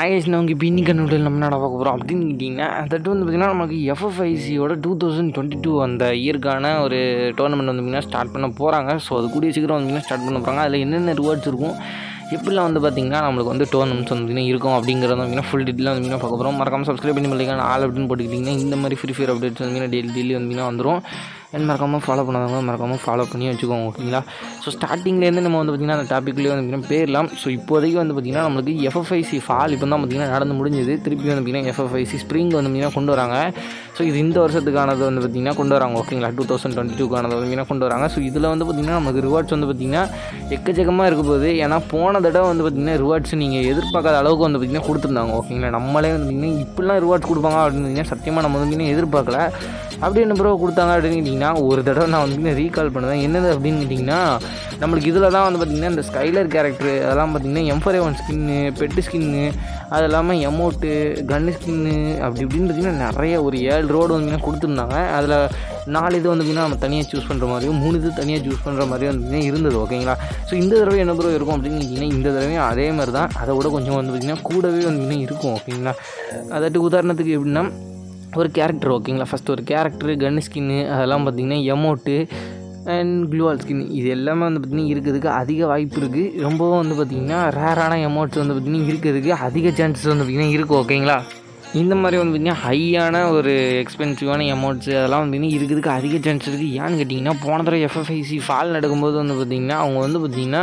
ஹாயஸ் நமக்கு இப்போ இன்னைக்கு நோட்டில் நம்ம நட பார்க்க போகிறோம் அப்படின்னு கேட்டிங்கன்னா தட்டு வந்து பார்த்திங்கன்னா நமக்கு எஃப்எஃப்ஐசியோட டூ தௌசண்ட் டுவெண்ட்டி டூ அந்த இயர்க்கான ஒரு டோர்னமெண்ட் வந்து பார்த்திங்கன்னா ஸ்டார்ட் பண்ண போகிறாங்க ஸோ அது கூடிய சீக்கிரம் வந்து ஸ்டார்ட் பண்ண போகிறாங்க அதில் என்னென்ன ரிவார்ட்ஸ் இருக்கும் எப்படிலாம் வந்து பார்த்திங்கன்னா நம்மளுக்கு வந்து டோர்னமெண்ட்ஸ் வந்து பார்த்திங்கன்னா இருக்கும் அப்படிங்கிறத வந்து ஃபுல் டீட்டெயிலாக வந்து பார்த்திங்கன்னா பார்க்க போகிறோம் மறக்காம சப்ஸ்கிரைப் பண்ணி பண்ணிக்கலாம் ஆள் அப்படின்னு போட்டுக்கிட்டிங்கன்னா இந்த மாதிரி ஃப்ரீ ஃபயர் அப்டேட்ஸ் வந்து டெய்லி டெய்லி வந்து பார்த்திங்கன்னா வந்துடும் அண்ட் மறக்காமல் ஃபாலோ பண்ணாதவங்க மறக்காமல் ஃபாலோ பண்ணி வச்சுக்கோங்க ஓகேங்களா ஸோ ஸ்டார்டிங்லேருந்து நம்ம வந்து பார்த்திங்கன்னா அந்த டாப்பிக்லேயே வந்து பார்த்திங்கன்னா பேரலாம் ஸோ இப்போதைக்கு வந்து பார்த்திங்கன்னா நம்மளுக்கு எஃப்எஃப்ஐசி ஃபால் இப்போ தான் பார்த்திங்கன்னா நடந்து முடிஞ்சது திருப்பி வந்து பார்த்திங்கன்னா எஃப்எஃப்ஐசி ஸ்ப்ரிங் வந்து பார்த்திங்கன்னா கொண்டு வராங்க ஸோ இது இந்த வருஷத்துக்கானது வந்து பார்த்திங்கன்னா கொண்டு வராங்க ஓகேங்களா டூ தௌசண்ட் டுவெண்ட்டி டூக்கானது வந்து பார்த்திங்கன்னா கொண்டு வராங்க ஸோ இதில் வந்து பார்த்திங்கன்னா நமக்கு ரிவார்ட்ஸ் வந்து பார்த்திங்கன்னா எக்கச்சக்கமாக இருக்க போகுது ஏன்னா போன தடவை வந்து பார்த்திங்கன்னா ரிவார்ட்ஸ் நீங்கள் எதிர்பார்க்காத அளவுக்கு வந்து பார்த்திங்கன்னா கொடுத்துருந்தாங்க ஓகேங்களா நம்மளே வந்து பார்த்திங்கன்னா இப்படிலாம் ரிவார்ட்ஸ் கொடுப்பாங்க அப்படின்னு பார்த்திங்கன்னா சத்தியமாக நம்ம வந்து பார்த்திங்கன்னா எதிர்பார்க்கல அப்படி என்ன ப்ரோ கொடுத்தாங்க அப்படின்னு கேட்டிங்கன்னா ஒரு தடவை நான் வந்து ரீகால் பண்ணுவேன் என்னது அப்படின்னு கேட்டிங்கன்னா நம்மளுக்கு இதில் தான் வந்து பார்த்திங்கன்னா இந்த ஸ்கைலர் கேரக்டர் அதெல்லாம் பார்த்திங்கன்னா எம்ஃபரே ஒன் ஸ்கின்னு பெட்டு ஸ்கின்னு அது இல்லாமல் எமௌண்ட்டு கன்னு ஸ்கின்னு அப்படி இப்படின்னு பார்த்திங்கன்னா நிறைய ஒரு ஏழு ரோடு வந்து கொடுத்துருந்தாங்க அதில் நாலு இது வந்து பார்த்திங்கன்னா நம்ம தனியாக சூஸ் பண்ணுற மாதிரியும் மூணு இது தனியாக சூஸ் பண்ணுற மாதிரியும் வந்து பார்த்திங்கன்னா இருந்தது ஓகேங்களா ஸோ இந்த தடவை என்ன ப்ரோ இருக்கும் அப்படின்னு கேட்டிங்கன்னா இந்த தடவையும் அதே மாதிரி தான் அதை விட கொஞ்சம் வந்து பார்த்திங்கன்னா கூடவே வந்து பார்த்திங்கன்னா இருக்கும் ஓகேங்களா அதாட்டு உதாரணத்துக்கு எப்படின்னா ஒரு கேரக்டர் ஓகேங்களா ஃபஸ்ட்டு ஒரு கேரக்டரு கன் ஸ்கின்னு அதெல்லாம் பார்த்திங்கன்னா எமௌண்ட்டு அண்ட் க்ளூவால் ஸ்கின் இது எல்லாமே வந்து பார்த்திங்கன்னா இருக்கிறதுக்கு அதிக வாய்ப்பு இருக்குது ரொம்பவும் வந்து பார்த்திங்கன்னா ரேரான எமௌண்ட்ஸ் வந்து பார்த்திங்கன்னா இருக்கிறதுக்கு அதிக சான்சஸ் வந்து பார்த்திங்கன்னா இருக்குது ஓகேங்களா இந்த மாதிரி வந்து பார்த்திங்கன்னா ஹையான ஒரு எக்ஸ்பென்சிவான அமௌண்ட்ஸ் அதெல்லாம் வந்து பார்த்திங்கன்னா இருக்கிறதுக்கு அதிக சான்ஸ் இருக்குது ஏன்னு கேட்டிங்கன்னா போன தடவை எஃப்எஃப்ஐசி ஃபால் நடக்கும்போது வந்து பார்த்திங்கன்னா அவங்க வந்து பார்த்திங்கன்னா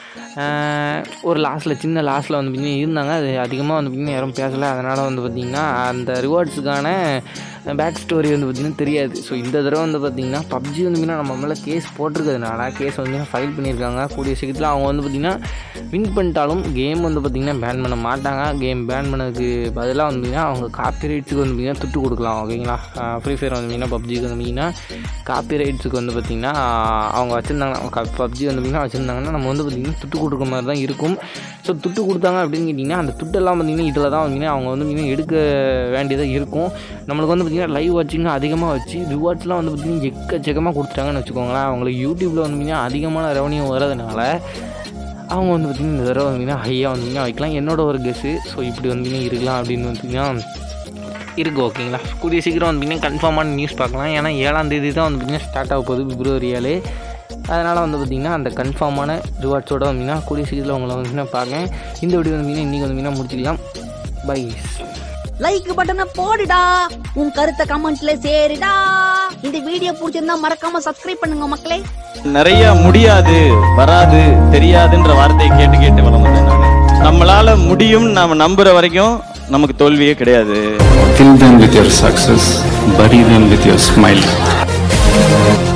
ஒரு லாஸ்ட்டில் சின்ன லாஸ்ட்டில் வந்து பார்த்திங்கன்னா இருந்தாங்க அது அதிகமாக வந்து பார்த்திங்கன்னா யாரும் பேசலை அதனால் வந்து பார்த்திங்கன்னா அந்த ரிவார்ட்ஸுக்கான பேக் ஸ்டோரி வந்து பார்த்திங்கன்னா தெரியாது ஸோ இந்த தடவை வந்து பார்த்திங்கன்னா பப்ஜி வந்து பார்த்திங்கன்னா நம்ம மேலே கேஸ் போட்டிருக்கிறதுனால கேஸ் வந்து ஃபைல் பண்ணியிருக்காங்க கூடிய சீக்கிரத்தில் அவங்க வந்து பார்த்திங்கன்னா வின் பண்ணிட்டாலும் கேம் வந்து பார்த்திங்கன்னா பேன் பண்ண மாட்டாங்க கேம் பேன் பண்ணதுக்கு பதிலாக வந்து பார்த்திங்கன்னா அவங்க காப்பி ரைட்ஸுக்கு வந்து பார்த்திங்கன்னா துட்டு கொடுக்கலாம் ஓகேங்களா ஃப்ரீ ஃபயர் வந்து பார்த்திங்கன்னா பப்ஜிக்கு வந்து பார்த்திங்கன்னா காப்பி ரைட்ஸுக்கு வந்து பார்த்திங்கன்னா அவங்க வச்சுருந்தாங்கன்னா பப்ஜி வந்து பார்த்திங்கன்னா வச்சுருந்தாங்கன்னா நம்ம வந்து பார்த்திங்கன்னா துட்டு கொடுக்குற மாதிரி தான் இருக்கும் ஸோ துட்டு கொடுத்தாங்க அப்படின்னு கேட்டிங்கன்னா அந்த துட்டெல்லாம் பார்த்திங்கன்னா இதில் தான் வந்து அவங்க வந்து பார்த்திங்கன்னா எடுக்க வேண்டியதாக இருக்கும் நம்மளுக்கு வந்து பார்த்திங்கன்னா லைவ் வாட்சிங் அதிகமாக வச்சு ரிவார்ட்ஸ்லாம் வந்து பார்த்திங்கன்னா எக்கச்சக்கமாக கொடுத்துட்டாங்கன்னு வச்சுக்கோங்களேன் அவங்களுக்கு யூடியூப்பில் வந்து பார்த்திங்கன்னா அதிகமான ரெவன்யூ வரதுனால அவங்க வந்து பார்த்திங்கன்னா இந்த தடவை வந்தீங்கன்னா ஹையாக வந்தீங்கன்னா வைக்கலாம் என்னோட ஒரு கெஸ்ஸு ஸோ இப்படி வந்தீங்கன்னா இருக்கலாம் அப்படின்னு பார்த்திங்கன்னா இருக்குது ஓகேங்களா கூடிய சீக்கிரம் வந்து பார்த்திங்கன்னா கன்ஃபார்மான நியூஸ் பார்க்கலாம் ஏன்னா ஏழாம் தேதி தான் வந்து பார்த்திங்கன்னா ஸ்டார்ட் ஆக போகுது பிப்ரவரி ஏழு அதனால் வந்து பார்த்திங்கன்னா அந்த கன்ஃபார்மான ரிவார்ட்ஸோட வந்தீங்கன்னா கூடிய சீக்கிரத்தில் உங்களை வந்து பார்க்கேன் இந்த வீடியோ வந்தீங்கன்னா இன்றைக்கி வந்தீங்கன்னா முடிச்சிக்கலாம் பை லைக் பட்டனை போடுடா உன் கருத்தை கமெண்ட்ல சேருடா இந்த வீடியோ பிடிச்சிருந்தா மறக்காம சப்ஸ்கிரைப் பண்ணுங்க மக்களே நிறைய முடியாது வராது தெரியாதுன்ற வார்த்தையை கேட்டு கேட்டு வளர்ந்தேன் நான் நம்மளால முடியும் நாம நம்புற வரைக்கும் நமக்கு தோல்வியே கிடையாது Kill them with your success, bury them with your smile.